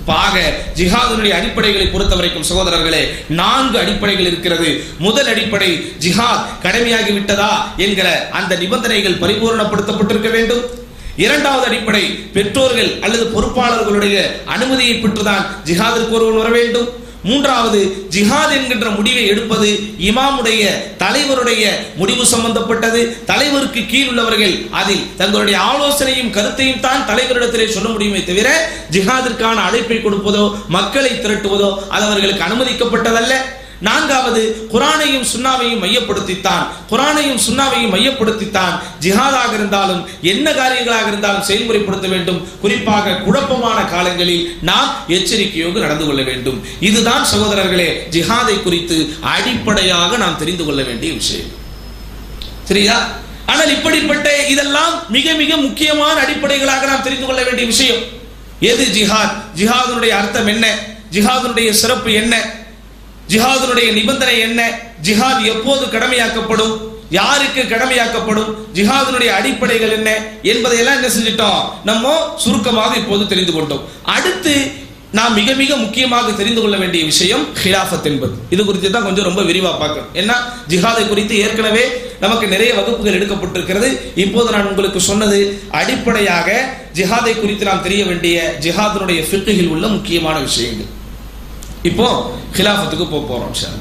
பாக ஜிஹாதினுடைய அடிப்படைகளை பொறுத்த வரைக்கும் சகோதரர்களே நான்கு அடிப்படைகள் இருக்கிறது முதல் அடிப்படை ஜிஹாத் கடமையாகி விட்டதா என்கிற அந்த நிபந்தனைகள் பரிபூரணப்படுத்தப்பட்டிருக்க வேண்டும் இரண்டாவது அடிப்படை பெற்றோர்கள் அல்லது பொறுப்பாளர்களுடைய அனுமதியை பெற்றுதான் ஜிஹாதிற்கு ஒருவன் வர வேண்டும் மூன்றாவது ஜிஹாத் என்கின்ற முடிவை எடுப்பது இமாமுடைய தலைவருடைய முடிவு சம்பந்தப்பட்டது தலைவருக்கு கீழ் உள்ளவர்கள் அதில் தங்களுடைய ஆலோசனையும் கருத்தையும் தான் தலைவரிடத்திலே சொல்ல முடியுமே தவிர ஜிஹாதிற்கான அழைப்பை கொடுப்பதோ மக்களை திரட்டுவதோ அது அவர்களுக்கு அனுமதிக்கப்பட்டதல்ல நான்காவது குரானையும் சுண்ணாவையும் மையப்படுத்தித்தான் குரானையும் சுண்ணாவையும் மையப்படுத்தித்தான் ஜிஹாதாக இருந்தாலும் என்ன காரியங்களாக இருந்தாலும் செயல்முறைப்படுத்த வேண்டும் குறிப்பாக குழப்பமான காலங்களில் நாம் எச்சரிக்கையோடு நடந்து கொள்ள வேண்டும் இதுதான் சகோதரர்களே ஜிஹாதை குறித்து அடிப்படையாக நாம் தெரிந்து கொள்ள வேண்டிய விஷயம் சரியா ஆனால் இப்படிப்பட்ட இதெல்லாம் மிக மிக முக்கியமான அடிப்படைகளாக நாம் தெரிந்து கொள்ள வேண்டிய விஷயம் எது ஜிஹாத் ஜிஹாதுடைய அர்த்தம் என்ன ஜிஹாதுடைய சிறப்பு என்ன ஜிஹாதுடைய நிபந்தனை என்ன ஜிஹாத் எப்போது கடமையாக்கப்படும் யாருக்கு கடமையாக்கப்படும் ஜிஹாதினுடைய அடிப்படைகள் என்ன என்பதையெல்லாம் என்ன செஞ்சிட்டோம் நம்ம சுருக்கமாக இப்போது தெரிந்து கொண்டோம் அடுத்து நாம் மிக மிக முக்கியமாக தெரிந்து கொள்ள வேண்டிய விஷயம் ஹிலாஃபத் என்பது இது குறித்து தான் கொஞ்சம் ரொம்ப விரிவாக பார்க்கணும் ஏன்னா ஜிஹாதை குறித்து ஏற்கனவே நமக்கு நிறைய வகுப்புகள் எடுக்கப்பட்டிருக்கிறது இப்போது நான் உங்களுக்கு சொன்னது அடிப்படையாக ஜிஹாதை குறித்து நாம் தெரிய வேண்டிய ஜிஹாதினுடைய ஃபிக்குகளில் உள்ள முக்கியமான விஷயங்கள் இப்போ ஹிலாஃபத்துக்கு போக போறோம் சார்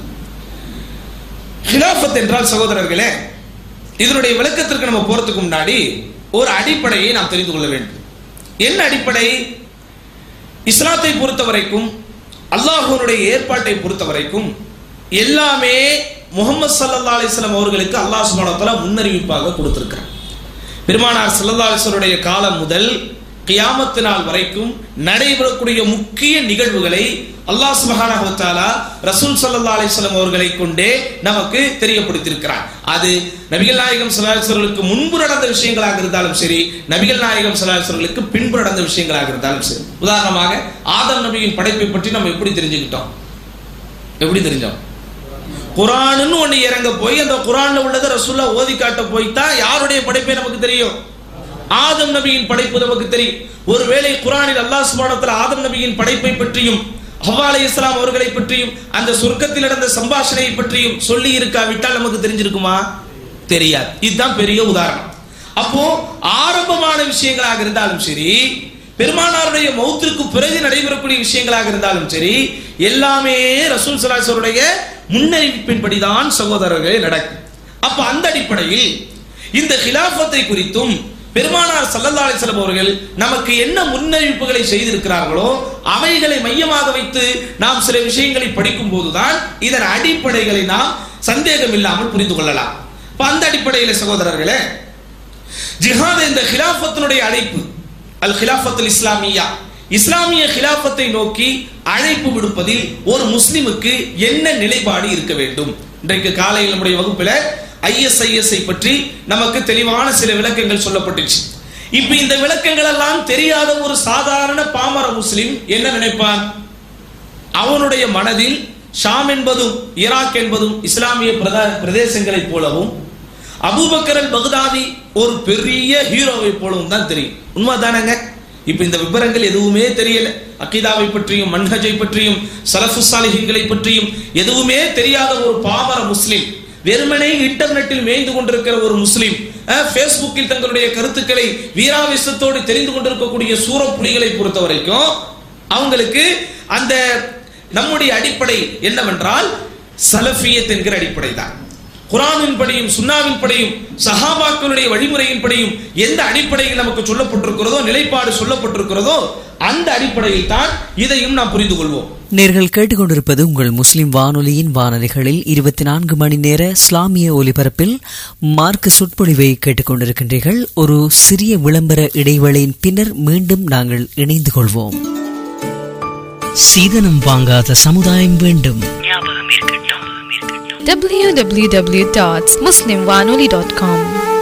ஹிலாஃபத் என்றால் சகோதரர்களே இதனுடைய விளக்கத்திற்கு நம்ம போறதுக்கு முன்னாடி ஒரு அடிப்படையை நாம் தெரிந்து கொள்ள வேண்டும் என்ன அடிப்படை இஸ்லாத்தை பொறுத்த வரைக்கும் அல்லாஹுனுடைய ஏற்பாட்டை பொறுத்த வரைக்கும் எல்லாமே முகமது சல்லா அலிஸ்லாம் அவர்களுக்கு அல்லாஹ் சுபானத்தால முன்னறிவிப்பாக கொடுத்திருக்கிறார் பெருமானார் சல்லா அலிஸ்வருடைய காலம் முதல் கியாமத்து நாள் வரைக்கும் நடைபெறக்கூடிய முக்கிய நிகழ்வுகளை அல்லாஹ் சுபஹானஹு வ தஆலா ரசூல் ஸல்லல்லாஹு அலைஹி வஸல்லம் அவர்களை கொண்டே நமக்கு தெரியப்படுத்தியிருக்கிறார் அது நபிகள் நாயகம் ஸல்லல்லாஹு அலைஹி வஸல்லுக்கு முன்பு நடந்த விஷயங்களாக இருந்தாலும் சரி நபிகள் நாயகம் ஸல்லல்லாஹு அலைஹி வஸல்லுக்கு பின்பு நடந்த விஷயங்களாக இருந்தாலும் சரி உதாரணமாக ஆதம் நபியின் படைப்பை பற்றி நம்ம எப்படி தெரிஞ்சுக்கிட்டோம் எப்படி தெரிஞ்சோம் குரான்னு ஒண்ணு இறங்க போய் அந்த குரான்ல உள்ளதை ரசூல்லா ஓதி காட்ட போய் தான் யாருடைய படைப்பை நமக்கு தெரியும் ஆதம் நபியின் படைப்பு நமக்கு தெரியும் ஒருவேளை குரானில் அல்லாஹ் சுபானத்தில் ஆதம் நபியின் படைப்பை பற்றியும் ஹவ்வா அலை இஸ்லாம் அவர்களை பற்றியும் அந்த சொர்க்கத்தில் நடந்த சம்பாஷணையை பற்றியும் சொல்லி இருக்காவிட்டால் நமக்கு தெரிஞ்சிருக்குமா தெரியாது இதுதான் பெரிய உதாரணம் அப்போ ஆரம்பமான விஷயங்களாக இருந்தாலும் சரி பெருமானாருடைய மௌத்திற்கு பிறகு நடைபெறக்கூடிய விஷயங்களாக இருந்தாலும் சரி எல்லாமே ரசூல் சலாசருடைய முன்னறிவிப்பின்படிதான் சகோதரர்களே நடக்கும் அப்ப அந்த அடிப்படையில் இந்த ஹிலாஃபத்தை குறித்தும் பெருமானார் சல்லல்லா அலிஸ்லாம் அவர்கள் நமக்கு என்ன முன்னறிவிப்புகளை செய்திருக்கிறார்களோ அவைகளை மையமாக வைத்து நாம் சில விஷயங்களை படிக்கும் போதுதான் இதன் அடிப்படைகளை நாம் சந்தேகம் இல்லாமல் புரிந்து கொள்ளலாம் இப்ப அந்த அடிப்படையில் சகோதரர்களே ஜிஹாத் இந்த ஹிலாஃபத்தினுடைய அழைப்பு அல் ஹிலாஃபத்துல் இஸ்லாமியா இஸ்லாமிய ஹிலாஃபத்தை நோக்கி அழைப்பு விடுப்பதில் ஒரு முஸ்லிமுக்கு என்ன நிலைப்பாடு இருக்க வேண்டும் இன்றைக்கு காலையில் நம்முடைய வகுப்பில் ஐஎஸ்ஐஎஸ்ஐ பற்றி நமக்கு தெளிவான சில விளக்கங்கள் சொல்லப்பட்டுச்சு இப்ப இந்த விளக்கங்கள் எல்லாம் தெரியாத ஒரு சாதாரண பாமர முஸ்லிம் என்ன நினைப்பான் அவனுடைய மனதில் ஷாம் என்பதும் ஈராக் என்பதும் இஸ்லாமிய பிரதா- பிரதேசங்களைப் போலவும் அபூபக்கர் அல் பக்தாதி ஒரு பெரிய ஹீரோவை போலவும் தான் தெரியும் உண்மைதானங்க இப்ப இந்த விவரங்கள் எதுவுமே தெரியல அக்கீதாவை பற்றியும் மன்ஹஜை பற்றியும் சலஃபு சாலிஹின்களை பற்றியும் எதுவுமே தெரியாத ஒரு பாமர முஸ்லிம் வெறுமனே இன்டர்நெட்டில் மேய்ந்து கொண்டிருக்கிற ஒரு முஸ்லிம் அஹ், ஃபேஸ்புக்கில் தங்களுடைய கருத்துக்களை வீராவேசத்தோடு தெரிந்து கொண்டிருக்கக்கூடிய சூரப்புலிகளை பொறுத்த வரைக்கும் அவங்களுக்கு அந்த நம்முடைய அடிப்படை என்னவென்றால் சலஃபியத் என்கிற அடிப்படை தான் குரானின் படியும் சுன்னாவின் படியும் சஹாபாக்களுடைய வழிமுறையின் படியும் எந்த அடிப்படையில் நமக்கு சொல்லப்பட்டிருக்கிறதோ நிலைப்பாடு சொல்லப்பட்டிருக்கிறதோ அந்த அடிப்படையில் தான் இதையும் நாம் புரிந்து கொள்வோம் நேர்கள் கேட்டுக்கொண்டிருப்பது உங்கள் முஸ்லிம் வானொலியின் வானொலிகளில் இருபத்தி நான்கு மணி நேர இஸ்லாமிய ஒலிபரப்பில் மார்க்க சொற்பொழிவை கேட்டுக்கொண்டிருக்கின்றீர்கள் ஒரு சிறிய விளம்பர இடைவேளையின் பின்னர் மீண்டும் நாங்கள் இணைந்து கொள்வோம் சீதனம் வாங்காத சமுதாயம் வேண்டும் www.muslimwanoli.com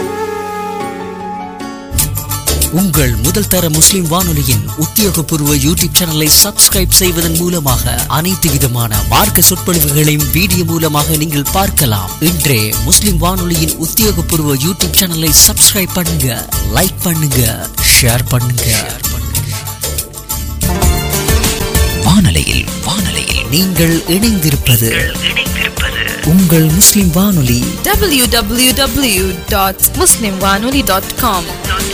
உங்கள் முதல் தர முஸ்லிம் வானொலியின் உத்தியோகபூர்வ யூடியூப் சேனலை சப்ஸ்கிரைப் செய்வதன் மூலமாக அனைத்து விதமான மார்க்க சொற்பொழிவுகளையும் வீடியோ மூலமாக நீங்கள் பார்க்கலாம் இன்றே முஸ்லிம் வானொலியின் உத்தியோகபூர்வ யூடியூப் சேனலை சப்ஸ்கிரைப் பண்ணுங்க லைக் பண்ணுங்க ஷேர் பண்ணுங்க நீங்கள் இணைந்திருப்பது உங்கள் முஸ்லிம் வானொலி www.muslimwanoli.com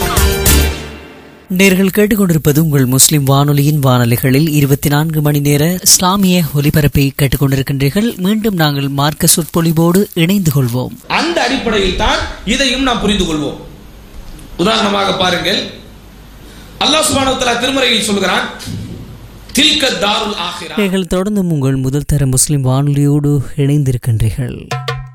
நேர்கள் கேட்டுக்கொண்டிருப்பது உங்கள் முஸ்லிம் வானொலியின் வானொலிகளில் இருபத்தி நான்கு மணி நேர இஸ்லாமிய ஒலிபரப்பை கேட்டுக்கொண்டிருக்கின்றீர்கள் மீண்டும் நாங்கள் மார்க்க சொற்பொழிவோடு இணைந்து கொள்வோம் அந்த அடிப்படையில் தான் இதையும் நாம் புரிந்து கொள்வோம் உதாரணமாக பாருங்கள் அல்லாஹ் சுப்ஹானஹு வ தஆலா திருமறையில் சொல்கிறான் தில்க தாருல் ஆஹிரா நீங்கள் தொடர்ந்தும் உங்கள் முதல் தர முஸ்லிம் வானொலியோடு இணைந்திருக்கின்றீர்கள்